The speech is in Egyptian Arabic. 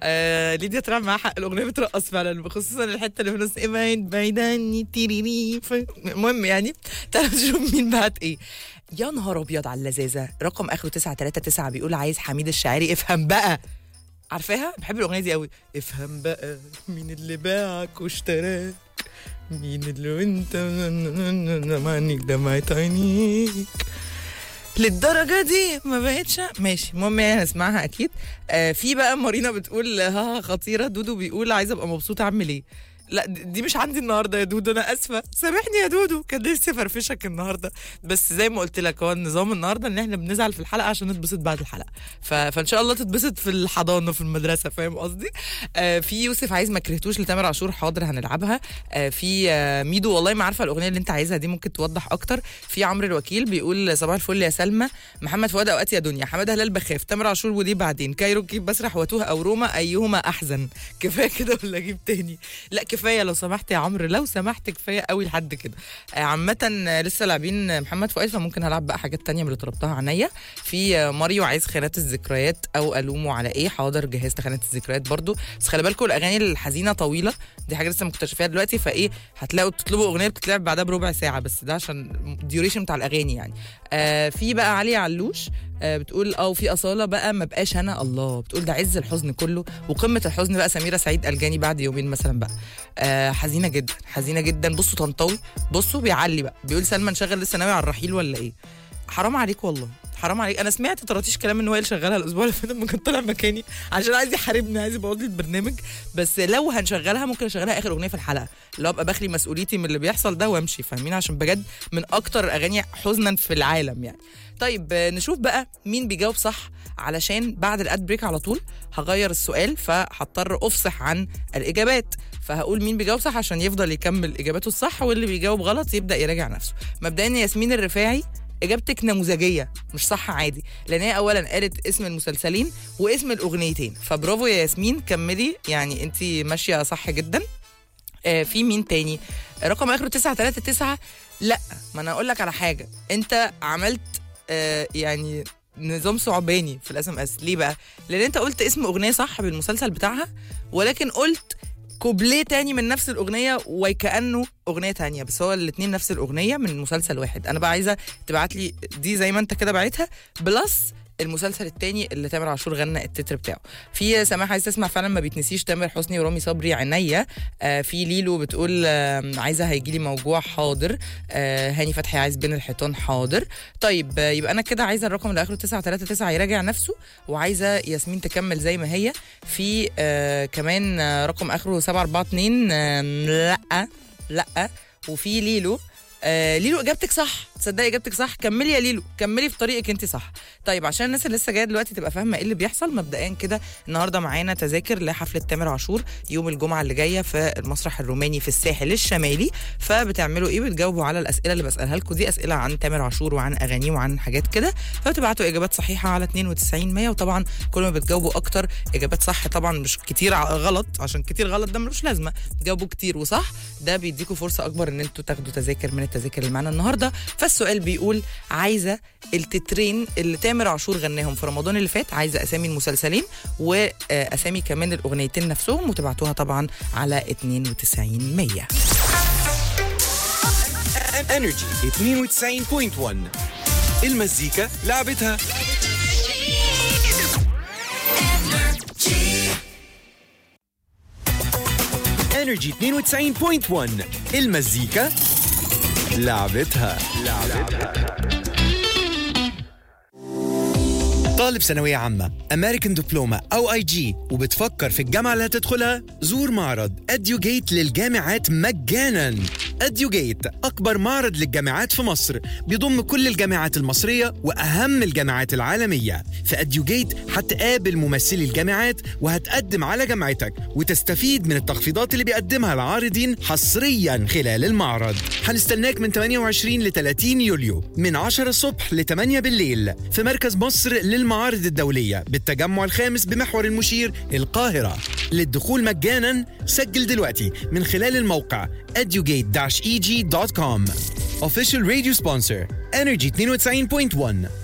آه ليديا طلع معاها حق الاغنيه بترقص فعلا خصوصا الحته اللي في النص ابعد بعيد عني تيريري ف- المهم يعني تعالوا نشوف مين بعت ايه يا نهار ابيض على اللذاذه رقم اخره 939 بيقول عايز حميد الشاعري افهم بقى عارفاها بحب الاغنيه دي قوي افهم بقى مين اللي باعك واشتراك مين اللي انت معنيك دمعت عينيك للدرجه دي ما بقتش ماشي المهم يعني هنسمعها اكيد آه في بقى مارينا بتقول ها خطيره دودو بيقول عايزه ابقى مبسوطه اعمل ايه لا دي دي مش عندي النهارده يا دودو انا اسفه سامحني يا دودو كان نفسي افرفشك النهارده بس زي ما قلت لك هو النظام النهارده ان احنا بنزعل في الحلقه عشان نتبسط بعد الحلقه ف... فان شاء الله تتبسط في الحضانه في المدرسه فاهم قصدي آه في يوسف عايز ما كرهتوش لتامر عاشور حاضر هنلعبها آه في آه ميدو والله ما عارفه الاغنيه اللي انت عايزها دي ممكن توضح اكتر في عمرو الوكيل بيقول صباح الفل يا سلمى محمد فؤاد اوقات يا دنيا حماده هلال بخاف تامر عاشور ودي بعدين كايرو كيف بسرح وتوه او روما ايهما احزن كفايه كده ولا اجيب تاني لا كفايه لو سمحت يا عمرو لو سمحت كفايه قوي لحد كده آه، عامه آه، لسه لاعبين محمد فؤاد فممكن هلعب بقى حاجات تانية من اللي طلبتها عينيا في آه، ماريو عايز خانات الذكريات او الومه على ايه حاضر جهزت خانات الذكريات برضو بس خلي بالكم الاغاني الحزينه طويله دي حاجه لسه مكتشفاها دلوقتي فايه هتلاقوا تطلبوا اغنيه بتتلعب بعدها بربع ساعه بس ده عشان الديوريشن بتاع الاغاني يعني آه في بقى علي علوش آه بتقول اه وفي اصاله بقى ما بقاش انا الله بتقول ده عز الحزن كله وقمه الحزن بقى سميره سعيد الجاني بعد يومين مثلا بقى آه حزينه جدا حزينه جدا بصوا طنطاوي بصوا بيعلي بقى بيقول سلمى نشغل لسه ناوي على الرحيل ولا ايه حرام عليك والله حرام عليك انا سمعت طرطيش كلام ان هو اللي شغالها الاسبوع اللي فات لما كان طالع مكاني عشان عايز يحاربني عايز يبوظ لي البرنامج بس لو هنشغلها ممكن اشغلها اخر اغنيه في الحلقه اللي هو ابقى بخلي مسؤوليتي من اللي بيحصل ده وامشي فاهمين عشان بجد من اكتر الاغاني حزنا في العالم يعني طيب آه، نشوف بقى مين بيجاوب صح علشان بعد الاد بريك على طول هغير السؤال فهضطر افصح عن الاجابات فهقول مين بيجاوب صح عشان يفضل يكمل اجاباته الصح واللي بيجاوب غلط يبدا يراجع نفسه مبدئيا ياسمين الرفاعي اجابتك نموذجيه مش صح عادي لان هي اولا قالت اسم المسلسلين واسم الاغنيتين فبرافو يا ياسمين كملي يعني انت ماشيه صح جدا آه في مين تاني رقم اخره 939 لا ما انا اقول لك على حاجه انت عملت آه يعني نظام صعباني في الاس ام اس ليه بقى لان انت قلت اسم اغنيه صح بالمسلسل بتاعها ولكن قلت كوبليه تاني من نفس الاغنيه وكانه اغنيه تانية بس هو الاتنين نفس الاغنيه من مسلسل واحد انا بقى عايزه تبعت لي دي زي ما انت كده بعتها بلس المسلسل التاني اللي تامر عاشور غنى التتر بتاعه في سماح عايز تسمع فعلا ما بيتنسيش تامر حسني ورامي صبري عينيا آه في ليلو بتقول آه عايزه هيجي لي موجوع حاضر آه هاني فتحي عايز بين الحيطان حاضر طيب آه يبقى انا كده عايزه الرقم اللي اخره 939 يراجع نفسه وعايزه ياسمين تكمل زي ما هي في آه كمان آه رقم اخره 742 آه لا لا وفي ليلو آه ليلو اجابتك صح تصدقي اجابتك صح كملي يا ليلو كملي في طريقك انت صح طيب عشان الناس اللي لسه جايه دلوقتي تبقى فاهمه ايه اللي بيحصل مبدئيا كده النهارده معانا تذاكر لحفله تامر عاشور يوم الجمعه اللي جايه في المسرح الروماني في الساحل الشمالي فبتعملوا ايه بتجاوبوا على الاسئله اللي بسالها لكم دي اسئله عن تامر عاشور وعن اغانيه وعن حاجات كده فبتبعتوا اجابات صحيحه على 92 100 وطبعا كل ما بتجاوبوا اكتر اجابات صح طبعا مش كتير ع- غلط عشان كتير غلط ده ملوش لازمه تجاوبوا كتير وصح ده بيديكوا فرصه اكبر ان انتوا تاخدوا تذاكر من التذاكر اللي معانا النهارده فالسؤال بيقول عايزه التترين اللي تامر عاشور غناهم في رمضان اللي فات عايزه اسامي المسلسلين واسامي كمان الاغنيتين نفسهم وتبعتوها طبعا على 92 100 انرجي 92.1 المزيكا لعبتها انرجي 92.1 المزيكا لعبتها طالب ثانوية عامة أمريكان دبلومة أو أي جي وبتفكر في الجامعة اللي هتدخلها زور معرض أديوجيت للجامعات مجانا أديوجيت أكبر معرض للجامعات في مصر بيضم كل الجامعات المصرية وأهم الجامعات العالمية في أديوجيت هتقابل ممثلي الجامعات وهتقدم على جامعتك وتستفيد من التخفيضات اللي بيقدمها العارضين حصريا خلال المعرض هنستناك من 28 ل 30 يوليو من 10 الصبح ل 8 بالليل في مركز مصر للمعارض الدولية بالتجمع الخامس بمحور المشير القاهرة للدخول مجانا سجل دلوقتي من خلال الموقع edugate-eg.com Official Radio Sponsor Energy 92.1